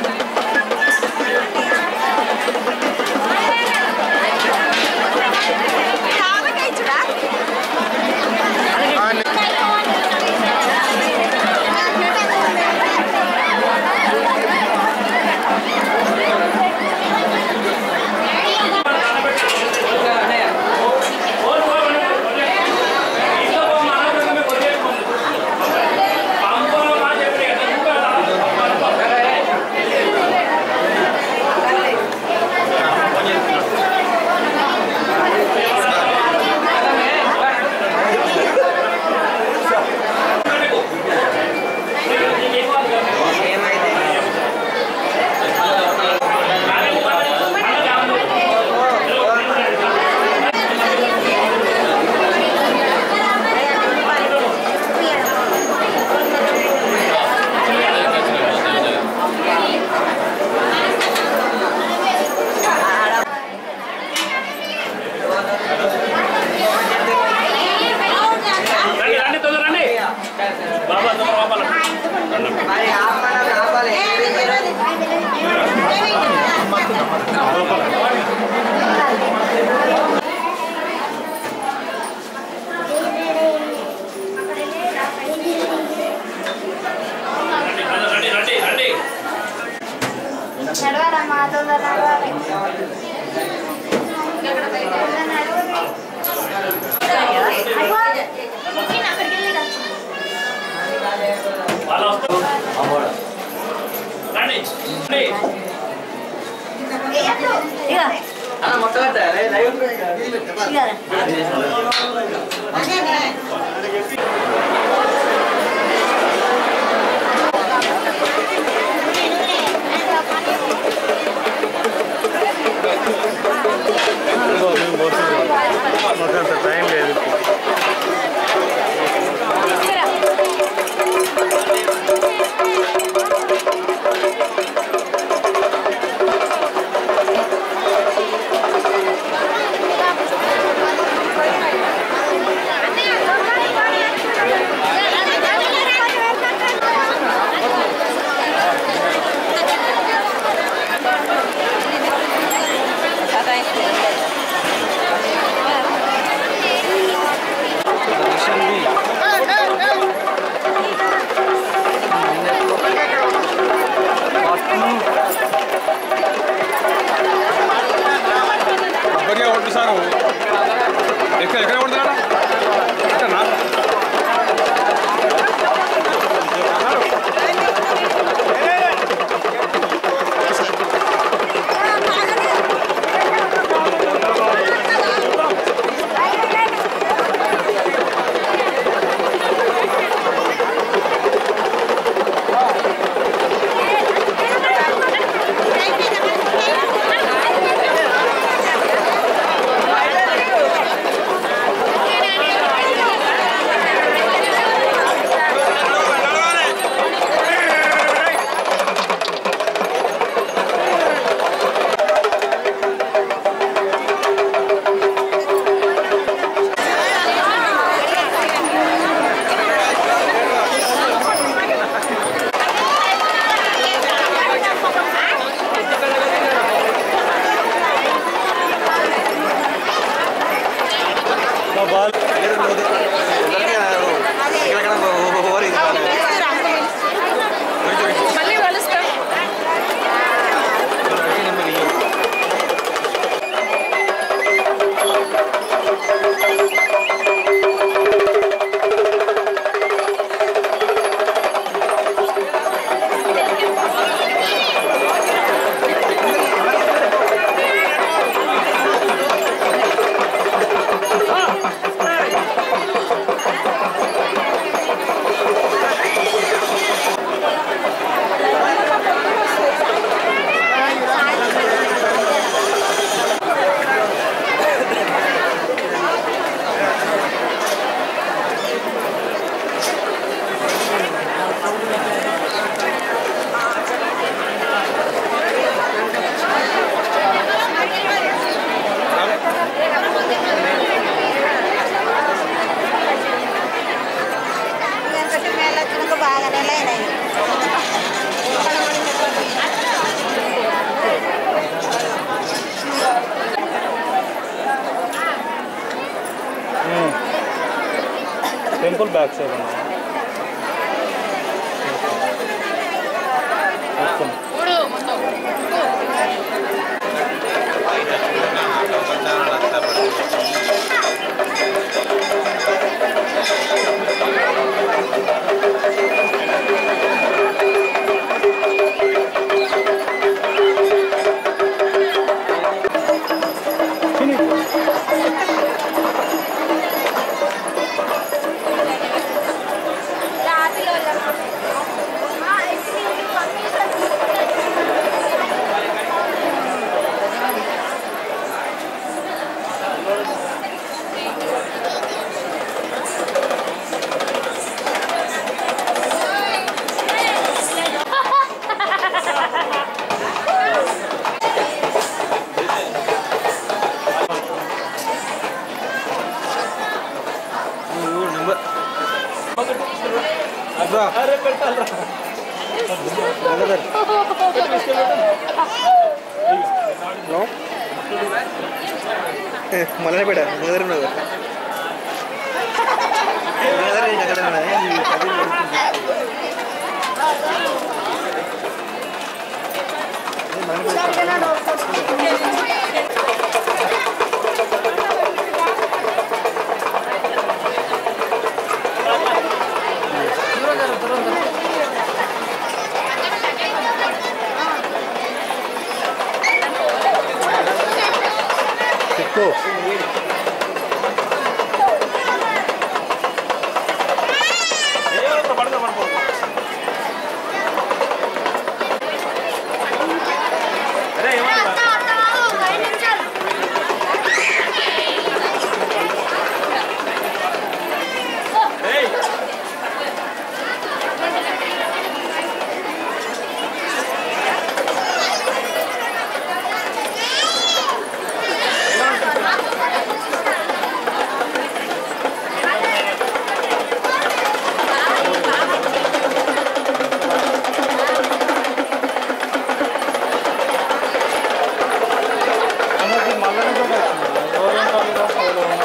రండి రండి తొందర రండి బాబా తొందర లోపల రండి రండి రండి నడవాలమ్మా తొందర నడవాలి అక్కడికి వెళ్ళి వాళ్ళు వస్తారు రండి రండి మాకంత టైం లేదు కొబ్బరిగా కొట్టు సారు ఎక్కడ ఎక్కడ కొడుతున్నాడా ఎక్కడనా Thank you. Temple back side ఉన్నా మళ్ళీ పెట్ట మొదలు ఉన్నది ఎక్కువ పడతా పడుకో అరే ఏమన్నా ఏయ్ అన్నది మళ్ళీ ఎవరు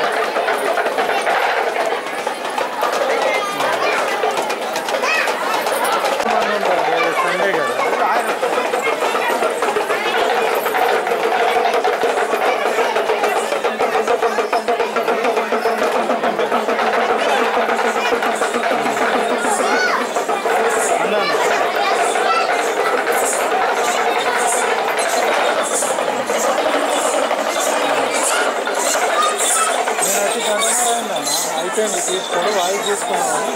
సండే కదా అన్నా నేను వచ్చి గంటన్నర అయిందన్న అయిపోయింది తీసుకోవడం వాయిస్ తీసుకున్నాను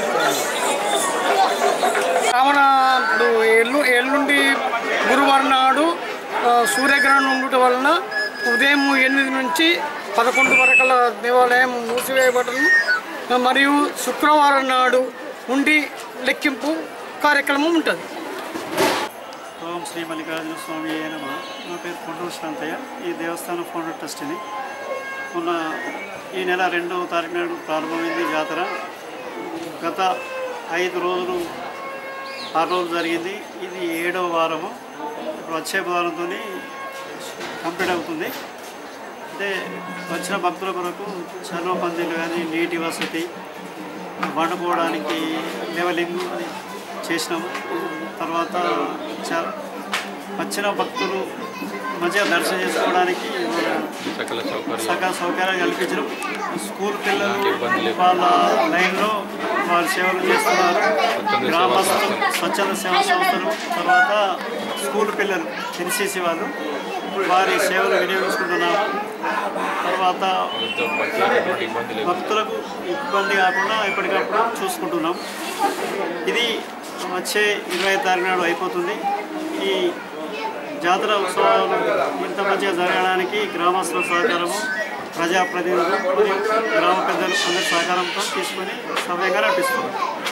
రావణ ఇప్పుడు ఎల్లు ఎల్లుండి గురువారం నాడు ఆ, సూర్యగ్రహణం ఉండటం వలన ఉదయం ఎనిమిది నుంచి పదకొండు వరకల దేవాలయం మూసివేయబడను మరియు శుక్రవారం నాడు ఉండి లెక్కింపు కార్యక్రమం ఉంటుంది ఓం శ్రీ మల్లికార్జున స్వామి అయిన నా పేరు కొండూరు శాంతయ్య ఈ దేవస్థానం ఫౌండర్ ట్రస్టీని మొన్న ఈ నెల రెండవ తారీఖు నాడు ప్రారంభమైంది జాతర గత ఐదు రోజులు ఆరు రోజులు జరిగింది ఇది ఏడవ వారము ఇప్పుడు వచ్చే వారంతో కంప్లీట్ అవుతుంది అంటే వచ్చిన భక్తుల కొరకు చర్మ పందిలు కానీ నీటి వసతి వండుకోవడానికి లెవలింగ్ చేసినాము తర్వాత చ వచ్చిన భక్తులు మంచిగా దర్శనం చేసుకోవడానికి మన సకల సౌకర్యం సకల సౌకర్యాలు కల్పించడం స్కూల్ పిల్లలు వాళ్ళ లైన్లో వారు సేవలు చేస్తున్నారు గ్రామస్తులు స్వచ్ఛంద సేవా సంస్థలు తర్వాత స్కూల్ పిల్లలు ఎన్సీసీ వాళ్ళు వారి సేవలు వినియోగించుకుంటున్నారు తర్వాత ఎటువంటి ఇబ్బంది లేదు భక్తులకు ఇబ్బంది కాకుండా ఎప్పటికప్పుడు చూసుకుంటున్నాం ఇది వచ్చే ఇరవై తారీఖు నాడు అయిపోతుంది ఈ జాతర ఉత్సవాలు ఇంత మంచిగా జరగడానికి గ్రామస్తుల సహకారము ప్రజాప్రతినిధులు మరియు గ్రామ పెద్దలు అందరి సహకారంతో తీసుకొని సవ్యంగా నడిపిస్తున్నాం